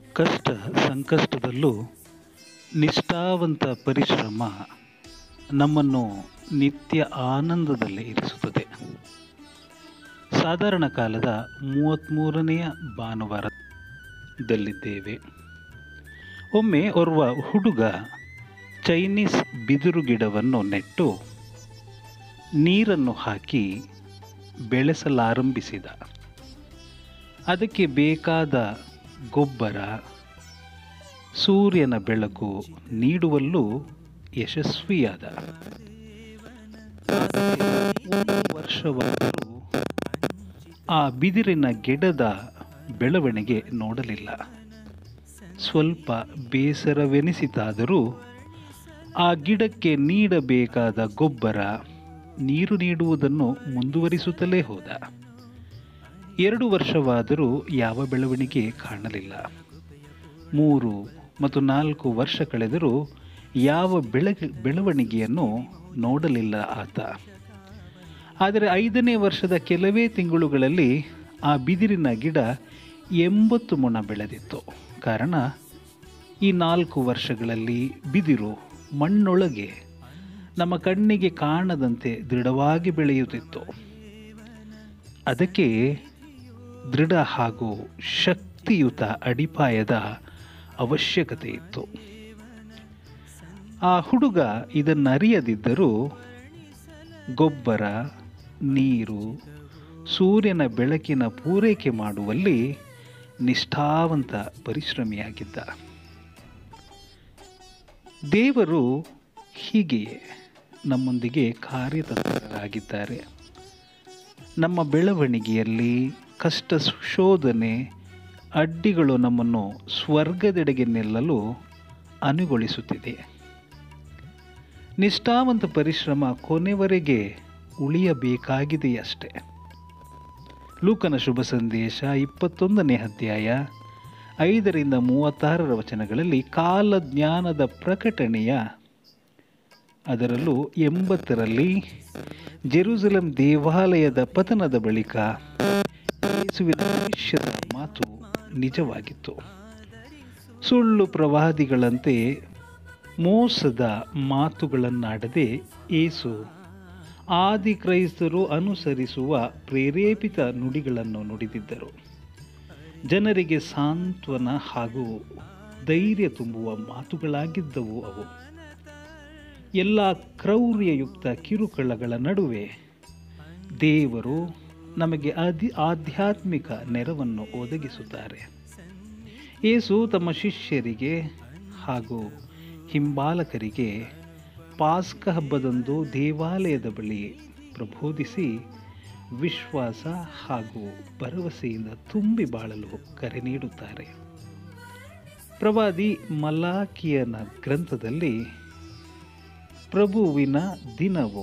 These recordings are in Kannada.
ಕಷ್ಟ ಸಂಕಷ್ಟದಲ್ಲೂ ನಿಷ್ಠಾವಂತ ಪರಿಶ್ರಮ ನಮ್ಮನ್ನು ನಿತ್ಯ ಆನಂದದಲ್ಲಿ ಇರಿಸುತ್ತದೆ ಸಾಧಾರಣ ಕಾಲದ ಮೂವತ್ತ್ಮೂರನೆಯ ಭಾನುವಾರದಲ್ಲಿದ್ದೇವೆ ಒಮ್ಮೆ ಓರ್ವ ಹುಡುಗ ಚೈನೀಸ್ ಬಿದಿರು ಗಿಡವನ್ನು ನೆಟ್ಟು ನೀರನ್ನು ಹಾಕಿ ಬೆಳೆಸಲಾರಂಭಿಸಿದ ಅದಕ್ಕೆ ಬೇಕಾದ ಗೊಬ್ಬರ ಸೂರ್ಯನ ಬೆಳಕು ನೀಡುವಲ್ಲೂ ಯಶಸ್ವಿಯಾದ ಒಂದು ವರ್ಷವಾದರೂ ಆ ಬಿದಿರಿನ ಗಿಡದ ಬೆಳವಣಿಗೆ ನೋಡಲಿಲ್ಲ ಸ್ವಲ್ಪ ಬೇಸರವೆನಿಸಿತಾದರೂ ಆ ಗಿಡಕ್ಕೆ ನೀಡಬೇಕಾದ ಗೊಬ್ಬರ ನೀರು ನೀಡುವುದನ್ನು ಮುಂದುವರಿಸುತ್ತಲೇ ಹೋದ ಎರಡು ವರ್ಷವಾದರೂ ಯಾವ ಬೆಳವಣಿಗೆ ಕಾಣಲಿಲ್ಲ ಮೂರು ಮತ್ತು ನಾಲ್ಕು ವರ್ಷ ಕಳೆದರೂ ಯಾವ ಬೆಳಗ ಬೆಳವಣಿಗೆಯನ್ನು ನೋಡಲಿಲ್ಲ ಆತ ಆದರೆ ಐದನೇ ವರ್ಷದ ಕೆಲವೇ ತಿಂಗಳುಗಳಲ್ಲಿ ಆ ಬಿದಿರಿನ ಗಿಡ ಎಂಬತ್ತು ಮೊಣ ಬೆಳೆದಿತ್ತು ಕಾರಣ ಈ ನಾಲ್ಕು ವರ್ಷಗಳಲ್ಲಿ ಬಿದಿರು ಮಣ್ಣೊಳಗೆ ನಮ್ಮ ಕಣ್ಣಿಗೆ ಕಾಣದಂತೆ ದೃಢವಾಗಿ ಬೆಳೆಯುತ್ತಿತ್ತು ಅದಕ್ಕೆ ದೃಢ ಹಾಗೂ ಶಕ್ತಿಯುತ ಅಡಿಪಾಯದ ಅವಶ್ಯಕತೆ ಇತ್ತು ಆ ಹುಡುಗ ಇದನ್ನರಿಯದಿದ್ದರೂ ಗೊಬ್ಬರ ನೀರು ಸೂರ್ಯನ ಬೆಳಕಿನ ಪೂರೈಕೆ ಮಾಡುವಲ್ಲಿ ನಿಷ್ಠಾವಂತ ಪರಿಶ್ರಮಿಯಾಗಿದ್ದ ದೇವರು ಹೀಗೆಯೇ ನಮ್ಮೊಂದಿಗೆ ಕಾರ್ಯತತ್ಪರರಾಗಿದ್ದಾರೆ ನಮ್ಮ ಬೆಳವಣಿಗೆಯಲ್ಲಿ ಕಷ್ಟ ಶೋಧನೆ ಅಡ್ಡಿಗಳು ನಮ್ಮನ್ನು ಸ್ವರ್ಗದೆಡೆಗೆ ನಿಲ್ಲಲು ಅನುಗೊಳಿಸುತ್ತಿದೆ ನಿಷ್ಠಾವಂತ ಪರಿಶ್ರಮ ಕೊನೆವರೆಗೆ ಉಳಿಯಬೇಕಾಗಿದೆಯಷ್ಟೇ ಲೂಕನ ಶುಭ ಸಂದೇಶ ಇಪ್ಪತ್ತೊಂದನೇ ಅಧ್ಯಾಯ ಐದರಿಂದ ಮೂವತ್ತಾರರ ವಚನಗಳಲ್ಲಿ ಕಾಲಜ್ಞಾನದ ಪ್ರಕಟಣೆಯ ಅದರಲ್ಲೂ ಎಂಬತ್ತರಲ್ಲಿ ಜೆರೂಸಲಂ ದೇವಾಲಯದ ಪತನದ ಬಳಿಕ ಯೇಸುವಿನ ಭವಿಷ್ಯದ ಮಾತು ನಿಜವಾಗಿತ್ತು ಸುಳ್ಳು ಪ್ರವಾದಿಗಳಂತೆ ಮೋಸದ ಮಾತುಗಳನ್ನಾಡದೆ ಏಸು ಆದಿ ಕ್ರೈಸ್ತರು ಅನುಸರಿಸುವ ಪ್ರೇರೇಪಿತ ನುಡಿಗಳನ್ನು ನುಡಿದಿದ್ದರು ಜನರಿಗೆ ಸಾಂತ್ವನ ಹಾಗೂ ಧೈರ್ಯ ತುಂಬುವ ಮಾತುಗಳಾಗಿದ್ದವು ಅವು ಎಲ್ಲ ಕ್ರೌರ್ಯಯುಕ್ತ ಕಿರುಕುಳಗಳ ನಡುವೆ ದೇವರು ನಮಗೆ ಅದಿ ಆಧ್ಯಾತ್ಮಿಕ ನೆರವನ್ನು ಒದಗಿಸುತ್ತಾರೆ ಯೇಸು ತಮ್ಮ ಶಿಷ್ಯರಿಗೆ ಹಾಗೂ ಹಿಂಬಾಲಕರಿಗೆ ಪಾಸ್ಕ ಹಬ್ಬದಂದು ದೇವಾಲಯದ ಬಳಿ ಪ್ರಬೋಧಿಸಿ ವಿಶ್ವಾಸ ಹಾಗೂ ಭರವಸೆಯಿಂದ ತುಂಬಿ ಬಾಳಲು ಕರೆ ನೀಡುತ್ತಾರೆ ಪ್ರವಾದಿ ಮಲಾಕಿಯನ ಗ್ರಂಥದಲ್ಲಿ ಪ್ರಭುವಿನ ದಿನವು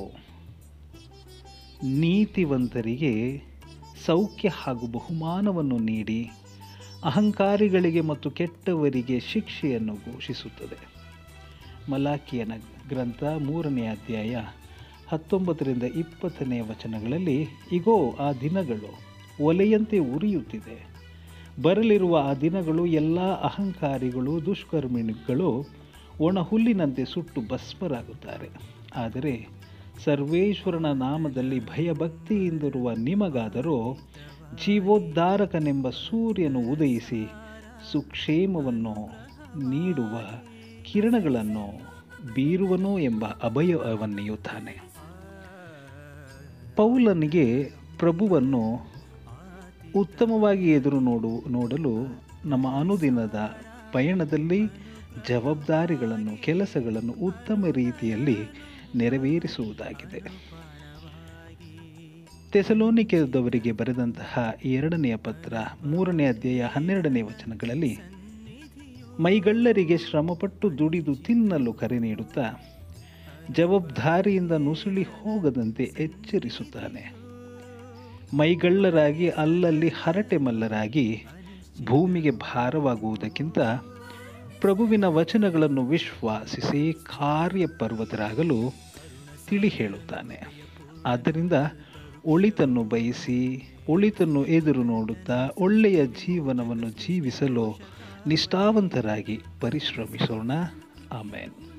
ನೀತಿವಂತರಿಗೆ ಸೌಖ್ಯ ಹಾಗೂ ಬಹುಮಾನವನ್ನು ನೀಡಿ ಅಹಂಕಾರಿಗಳಿಗೆ ಮತ್ತು ಕೆಟ್ಟವರಿಗೆ ಶಿಕ್ಷೆಯನ್ನು ಘೋಷಿಸುತ್ತದೆ ಮಲಾಕಿಯನ ಗ್ರಂಥ ಮೂರನೇ ಅಧ್ಯಾಯ ಹತ್ತೊಂಬತ್ತರಿಂದ ಇಪ್ಪತ್ತನೇ ವಚನಗಳಲ್ಲಿ ಇಗೋ ಆ ದಿನಗಳು ಒಲೆಯಂತೆ ಉರಿಯುತ್ತಿದೆ ಬರಲಿರುವ ಆ ದಿನಗಳು ಎಲ್ಲ ಅಹಂಕಾರಿಗಳು ದುಷ್ಕರ್ಮಿಗಳು ಒಣ ಹುಲ್ಲಿನಂತೆ ಸುಟ್ಟು ಭಸ್ಮರಾಗುತ್ತಾರೆ ಆದರೆ ಸರ್ವೇಶ್ವರನ ನಾಮದಲ್ಲಿ ಭಯಭಕ್ತಿಯಿಂದಿರುವ ನಿಮಗಾದರೂ ಜೀವೋದ್ಧಾರಕನೆಂಬ ಸೂರ್ಯನು ಉದಯಿಸಿ ಸುಕ್ಷೇಮವನ್ನು ನೀಡುವ ಕಿರಣಗಳನ್ನು ಬೀರುವನು ಎಂಬ ಅಭಯವನ್ನೀಯುತ್ತಾನೆ ಪೌಲನಿಗೆ ಪ್ರಭುವನ್ನು ಉತ್ತಮವಾಗಿ ಎದುರು ನೋಡು ನೋಡಲು ನಮ್ಮ ಅನುದಿನದ ಪಯಣದಲ್ಲಿ ಜವಾಬ್ದಾರಿಗಳನ್ನು ಕೆಲಸಗಳನ್ನು ಉತ್ತಮ ರೀತಿಯಲ್ಲಿ ನೆರವೇರಿಸುವುದಾಗಿದೆ ತೆಸಲೋನಿಕೆದವರಿಗೆ ಬರೆದಂತಹ ಎರಡನೆಯ ಪತ್ರ ಮೂರನೇ ಅಧ್ಯಾಯ ಹನ್ನೆರಡನೇ ವಚನಗಳಲ್ಲಿ ಮೈಗಳ್ಳರಿಗೆ ಶ್ರಮಪಟ್ಟು ದುಡಿದು ತಿನ್ನಲು ಕರೆ ನೀಡುತ್ತಾ ಜವಾಬ್ದಾರಿಯಿಂದ ನುಸುಳಿ ಹೋಗದಂತೆ ಎಚ್ಚರಿಸುತ್ತಾನೆ ಮೈಗಳ್ಳರಾಗಿ ಅಲ್ಲಲ್ಲಿ ಹರಟೆ ಮಲ್ಲರಾಗಿ ಭೂಮಿಗೆ ಭಾರವಾಗುವುದಕ್ಕಿಂತ ಪ್ರಭುವಿನ ವಚನಗಳನ್ನು ವಿಶ್ವಾಸಿಸಿ ಕಾರ್ಯಪರ್ವತರಾಗಲು ತಿಳಿ ಹೇಳುತ್ತಾನೆ ಆದ್ದರಿಂದ ಒಳಿತನ್ನು ಬಯಸಿ ಒಳಿತನ್ನು ಎದುರು ನೋಡುತ್ತಾ ಒಳ್ಳೆಯ ಜೀವನವನ್ನು ಜೀವಿಸಲು ನಿಷ್ಠಾವಂತರಾಗಿ ಪರಿಶ್ರಮಿಸೋಣ ಆಮೇನ್